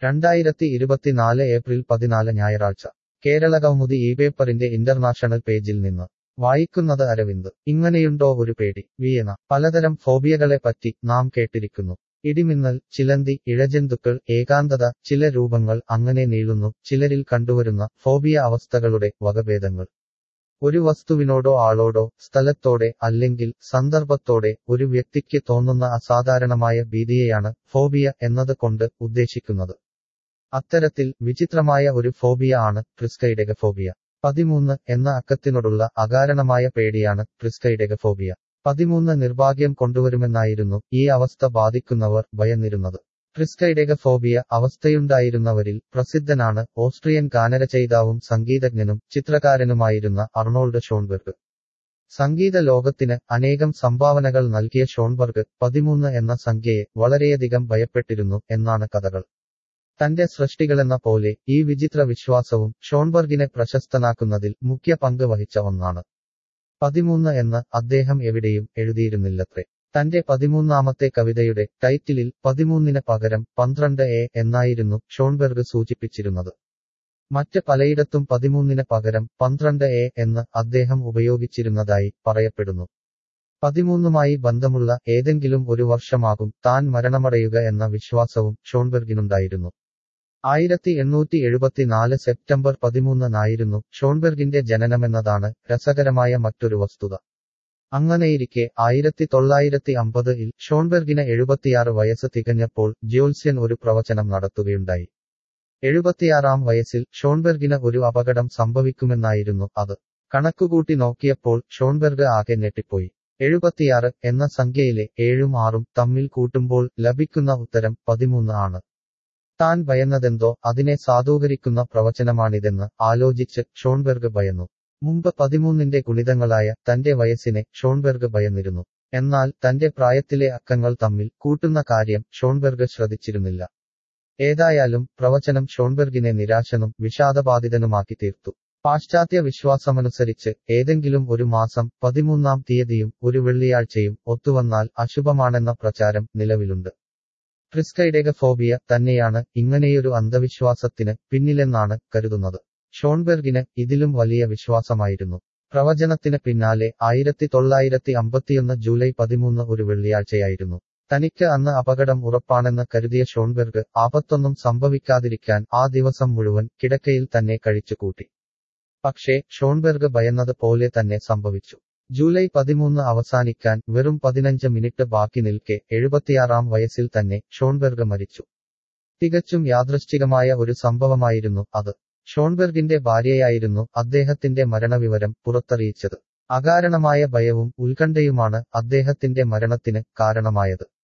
രണ്ടായിരത്തി ഇരുപത്തിനാല് ഏപ്രിൽ പതിനാല് ഞായറാഴ്ച കേരള കൗമുദി ഈ പേപ്പറിന്റെ ഇന്റർനാഷണൽ പേജിൽ നിന്ന് വായിക്കുന്നത് അരവിന്ദ് ഇങ്ങനെയുണ്ടോ ഒരു പേടി വിയന പലതരം ഫോബിയകളെ പറ്റി നാം കേട്ടിരിക്കുന്നു ഇടിമിന്നൽ ചിലന്തി ഇഴജന്തുക്കൾ ഏകാന്തത ചില രൂപങ്ങൾ അങ്ങനെ നീളുന്നു ചിലരിൽ കണ്ടുവരുന്ന ഫോബിയ അവസ്ഥകളുടെ വകഭേദങ്ങൾ ഒരു വസ്തുവിനോടോ ആളോടോ സ്ഥലത്തോടെ അല്ലെങ്കിൽ സന്ദർഭത്തോടെ ഒരു വ്യക്തിക്ക് തോന്നുന്ന അസാധാരണമായ ഭീതിയെയാണ് ഫോബിയ എന്നത് കൊണ്ട് ഉദ്ദേശിക്കുന്നത് അത്തരത്തിൽ വിചിത്രമായ ഒരു ഫോബിയ ആണ് പ്രിസ്കൈഡെഗഫോബിയ പതിമൂന്ന് എന്ന അക്കത്തിനോടുള്ള അകാരണമായ പേടിയാണ് പ്രിസ്കൈഡെഗഫോബിയ പതിമൂന്ന് നിർഭാഗ്യം കൊണ്ടുവരുമെന്നായിരുന്നു ഈ അവസ്ഥ ബാധിക്കുന്നവർ ഭയന്നിരുന്നത് പ്രിസ്കൈഡെഗഫോബിയ അവസ്ഥയുണ്ടായിരുന്നവരിൽ പ്രസിദ്ധനാണ് ഓസ്ട്രിയൻ ഗാനരചയിതാവും സംഗീതജ്ഞനും ചിത്രകാരനുമായിരുന്ന അർണോൾഡ് ഷോൺബെർഗ് സംഗീത ലോകത്തിന് അനേകം സംഭാവനകൾ നൽകിയ ഷോൺബർഗ് പതിമൂന്ന് എന്ന സംഖ്യയെ വളരെയധികം ഭയപ്പെട്ടിരുന്നു എന്നാണ് കഥകൾ തന്റെ സൃഷ്ടികളെന്ന പോലെ ഈ വിചിത്ര വിശ്വാസവും ഷോൺബർഗിനെ പ്രശസ്തനാക്കുന്നതിൽ മുഖ്യ പങ്ക് വഹിച്ച ഒന്നാണ് പതിമൂന്ന് എന്ന് അദ്ദേഹം എവിടെയും എഴുതിയിരുന്നില്ലത്രേ തന്റെ പതിമൂന്നാമത്തെ കവിതയുടെ ടൈറ്റിലിൽ പതിമൂന്നിന് പകരം പന്ത്രണ്ട് എ എന്നായിരുന്നു ഷോൺബെർഗ് സൂചിപ്പിച്ചിരുന്നത് മറ്റ് പലയിടത്തും പതിമൂന്നിന് പകരം പന്ത്രണ്ട് എ എന്ന് അദ്ദേഹം ഉപയോഗിച്ചിരുന്നതായി പറയപ്പെടുന്നു പതിമൂന്നുമായി ബന്ധമുള്ള ഏതെങ്കിലും ഒരു വർഷമാകും താൻ മരണമടയുക എന്ന വിശ്വാസവും ഷോൺബെർഗിനുണ്ടായിരുന്നു ആയിരത്തി എണ്ണൂറ്റി എഴുപത്തിനാല് സെപ്റ്റംബർ പതിമൂന്നിനായിരുന്നു ഷോൺബെർഗിന്റെ ജനനമെന്നതാണ് രസകരമായ മറ്റൊരു വസ്തുത അങ്ങനെയിരിക്കെ ആയിരത്തി തൊള്ളായിരത്തി അമ്പതിൽ ഷോൺബെർഗിന് എഴുപത്തിയാറ് വയസ്സ് തികഞ്ഞപ്പോൾ ജ്യോത്സ്യൻ ഒരു പ്രവചനം നടത്തുകയുണ്ടായി എഴുപത്തിയാറാം വയസ്സിൽ ഷോൺബെർഗിന് ഒരു അപകടം സംഭവിക്കുമെന്നായിരുന്നു അത് കണക്കുകൂട്ടി നോക്കിയപ്പോൾ ഷോൺബെർഗ് ആകെ ഞെട്ടിപ്പോയി എഴുപത്തിയാറ് എന്ന സംഖ്യയിലെ ഏഴും ആറും തമ്മിൽ കൂട്ടുമ്പോൾ ലഭിക്കുന്ന ഉത്തരം പതിമൂന്ന് ആണ് താൻ ഭയന്നതെന്തോ അതിനെ സാധൂകരിക്കുന്ന പ്രവചനമാണിതെന്ന് ആലോചിച്ച് ഷോൺബെർഗ് ഭയന്നു മുമ്പ് പതിമൂന്നിന്റെ ഗുണിതങ്ങളായ തന്റെ വയസ്സിനെ ഷോൺബെർഗ് ഭയന്നിരുന്നു എന്നാൽ തന്റെ പ്രായത്തിലെ അക്കങ്ങൾ തമ്മിൽ കൂട്ടുന്ന കാര്യം ഷോൺബെർഗ് ശ്രദ്ധിച്ചിരുന്നില്ല ഏതായാലും പ്രവചനം ഷോൺബെർഗിനെ നിരാശനും വിഷാദബാധിതനുമാക്കി തീർത്തു പാശ്ചാത്യ വിശ്വാസമനുസരിച്ച് ഏതെങ്കിലും ഒരു മാസം പതിമൂന്നാം തീയതിയും ഒരു വെള്ളിയാഴ്ചയും ഒത്തുവന്നാൽ അശുഭമാണെന്ന പ്രചാരം നിലവിലുണ്ട് പ്രിസ്കൈഡെഗഫോബിയ തന്നെയാണ് ഇങ്ങനെയൊരു അന്ധവിശ്വാസത്തിന് പിന്നിലെന്നാണ് കരുതുന്നത് ഷോൺബെർഗിന് ഇതിലും വലിയ വിശ്വാസമായിരുന്നു പ്രവചനത്തിന് പിന്നാലെ ആയിരത്തി തൊള്ളായിരത്തി അമ്പത്തിയൊന്ന് ജൂലൈ പതിമൂന്ന് ഒരു വെള്ളിയാഴ്ചയായിരുന്നു തനിക്ക് അന്ന് അപകടം ഉറപ്പാണെന്ന് കരുതിയ ഷോൺബെർഗ് ആപത്തൊന്നും സംഭവിക്കാതിരിക്കാൻ ആ ദിവസം മുഴുവൻ കിടക്കയിൽ തന്നെ കഴിച്ചുകൂട്ടി പക്ഷേ ഷോൺബെർഗ് ഭയന്നത് പോലെ തന്നെ സംഭവിച്ചു ജൂലൈ പതിമൂന്ന് അവസാനിക്കാൻ വെറും പതിനഞ്ച് മിനിറ്റ് ബാക്കി നിൽക്കെ എഴുപത്തിയാറാം വയസ്സിൽ തന്നെ ഷോൺബെർഗ് മരിച്ചു തികച്ചും യാദൃശ്ചികമായ ഒരു സംഭവമായിരുന്നു അത് ഷോൺബെർഗിന്റെ ഭാര്യയായിരുന്നു അദ്ദേഹത്തിന്റെ മരണവിവരം പുറത്തറിയിച്ചത് അകാരണമായ ഭയവും ഉത്കണ്ഠയുമാണ് അദ്ദേഹത്തിന്റെ മരണത്തിന് കാരണമായത്